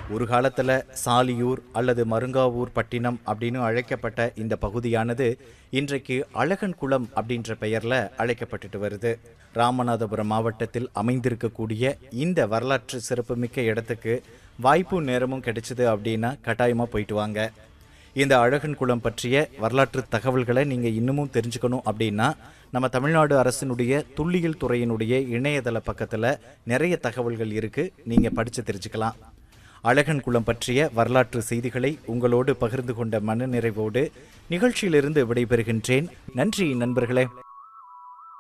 ஒரு காலத்துல சாலியூர் அல்லது மருங்காவூர் பட்டினம் அப்படின்னு அழைக்கப்பட்ட இந்த பகுதியானது இன்றைக்கு அழகன் குளம் அப்படின்ற பெயர்ல அழைக்கப்பட்டுட்டு வருது ராமநாதபுரம் மாவட்டத்தில் அமைந்திருக்கக்கூடிய இந்த வரலாற்று சிறப்புமிக்க இடத்துக்கு வாய்ப்பு நேரமும் கிடைச்சது அப்படின்னா கட்டாயமா போயிட்டு வாங்க இந்த அழகன் குளம் பற்றிய வரலாற்று தகவல்களை நீங்கள் இன்னமும் தெரிஞ்சுக்கணும் அப்படின்னா நம்ம தமிழ்நாடு அரசினுடைய துல்லியல் துறையினுடைய இணையதள பக்கத்தில் நிறைய தகவல்கள் இருக்குது நீங்கள் படித்து தெரிஞ்சுக்கலாம் அழகன் குளம் பற்றிய வரலாற்று செய்திகளை உங்களோடு பகிர்ந்து கொண்ட மனநிறைவோடு நிகழ்ச்சியிலிருந்து விடைபெறுகின்றேன் நன்றி நண்பர்களே